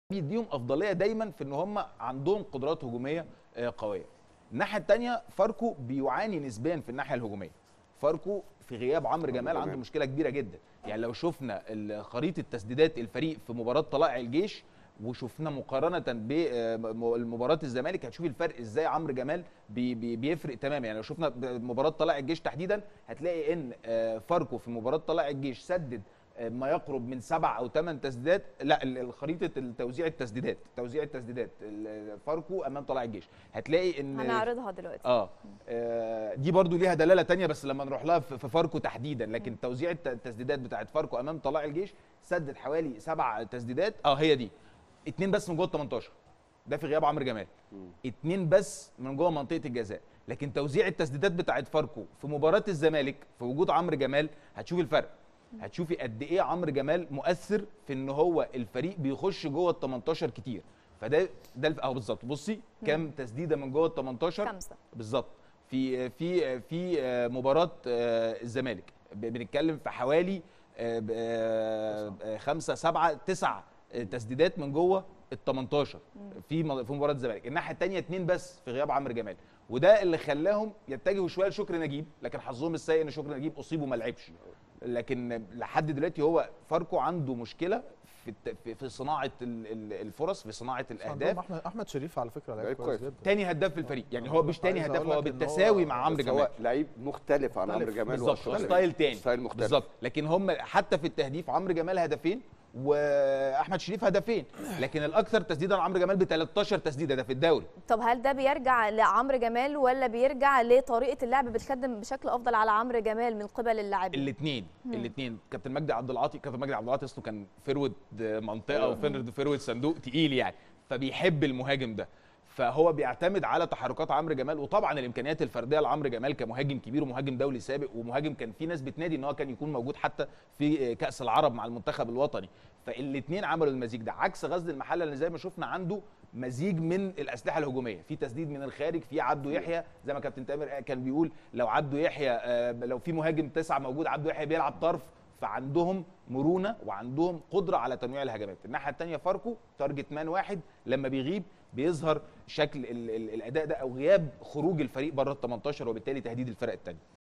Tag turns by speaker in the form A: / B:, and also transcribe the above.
A: بيديهم افضليه دايما في ان هم عندهم قدرات هجوميه آه، قويه الناحيه الثانيه فاركو بيعاني نسبيا في الناحيه الهجوميه فاركو في غياب عمرو جمال عنده
B: جمال.
A: مشكله كبيره جدا يعني لو شفنا ال- خريطه تسديدات الفريق في مباراه طلائع الجيش وشفنا مقارنه بمباراه الزمالك هتشوفي الفرق ازاي عمرو جمال بي بي بيفرق تماما يعني لو شفنا ب- مباراه طلائع الجيش تحديدا هتلاقي ان آه، فاركو في مباراه طلائع الجيش سدد آه، ما يقرب من سبع او ثمان تسديدات لا ال- ال- خريطه التوزيع التسديدات توزيع التسديدات ال- فاركو امام طلائع الجيش هتلاقي ان
C: هنعرضها دلوقتي
A: اه آه، دي برضو ليها دلاله تانية بس لما نروح لها في في فاركو تحديدا لكن توزيع الت- التسديدات بتاعت فاركو امام طلائع الجيش سدد حوالي سبع تسديدات اه هي دي اتنين بس من جوه ال 18 ده في غياب عمرو جمال اتنين بس من جوه منطقه الجزاء لكن توزيع التسديدات بتاعت فاركو في مباراه الزمالك في وجود عمرو جمال هتشوفي الفرق هتشوفي قد ايه عمرو جمال مؤثر في ان هو الفريق بيخش جوه ال 18 كتير فده ده الف- اهو بالظبط بصي كام تسديده من جوه ال 18
C: خمسة
A: بالظبط في في في آه، مباراه آه، الزمالك ب- بنتكلم في حوالي آه، ب- آه، آه، خمسة سبعة تسع آه، تسديدات من جوه ال 18 في م- في مباراه الزمالك الناحيه الثانيه اتنين بس في غياب عمرو جمال وده اللي خلاهم يتجهوا شويه لشكر نجيب لكن حظهم السيء ان شكر نجيب اصيب وما لعبش لكن لحد دلوقتي هو فاركو عنده مشكله في الت- في- في صناعه ال- ال- الفرص في صناعه
D: عندهم
A: الاهداف
D: احمد احمد شريف على فكره لعيب
B: لعيب
D: كويس
B: كويس.
D: جدا
A: تاني هداف في الفريق يعني هو مش تاني
D: عايز
A: هداف
D: أقول
A: هو
D: لك إن هو-
A: بالتساوي مع عمرو
B: بس
A: جمال
B: هو لعيب مختلف عن عمرو
D: مختلف.
B: جمال
A: بالظبط هو
B: وأشرف.
A: ستايل تاني
B: ستايل مختلف
A: بالظبط لكن هم حتى في التهديف عمرو جمال هدفين واحمد شريف هدفين لكن الاكثر تسديدا عمرو جمال ب 13 تسديده ده في الدوري
C: طب هل ده بيرجع لعمرو جمال ولا بيرجع لطريقه اللعب بتخدم بشكل افضل على عمرو جمال من قبل اللاعبين
A: الاثنين الاثنين كابتن مجدي عبد العاطي كابتن مجدي عبد العاطي اصله كان فيرود منطقه وفيرود فيرود صندوق تقيل يعني فبيحب المهاجم ده فهو بيعتمد على تحركات عمرو جمال وطبعا الامكانيات الفرديه لعمرو جمال كمهاجم كبير ومهاجم دولي سابق ومهاجم كان في ناس بتنادي ان هو كان يكون موجود حتى في كاس العرب مع المنتخب الوطني فالاثنين عملوا المزيج ده عكس غزل المحله اللي زي ما شفنا عنده مزيج من الاسلحه الهجوميه في تسديد من الخارج في عبده يحيى زي ما كابتن تامر كان بيقول لو عبده يحيى آه، لو في مهاجم تسعه موجود عبده يحيى بيلعب طرف فعندهم مرونه وعندهم قدره على تنويع الهجمات الناحيه الثانيه فاركو تارجت مان واحد لما بيغيب بيظهر شكل ال ال الاداء ده او غياب خروج الفريق بره ال 18 وبالتالي تهديد الفرق الثانيه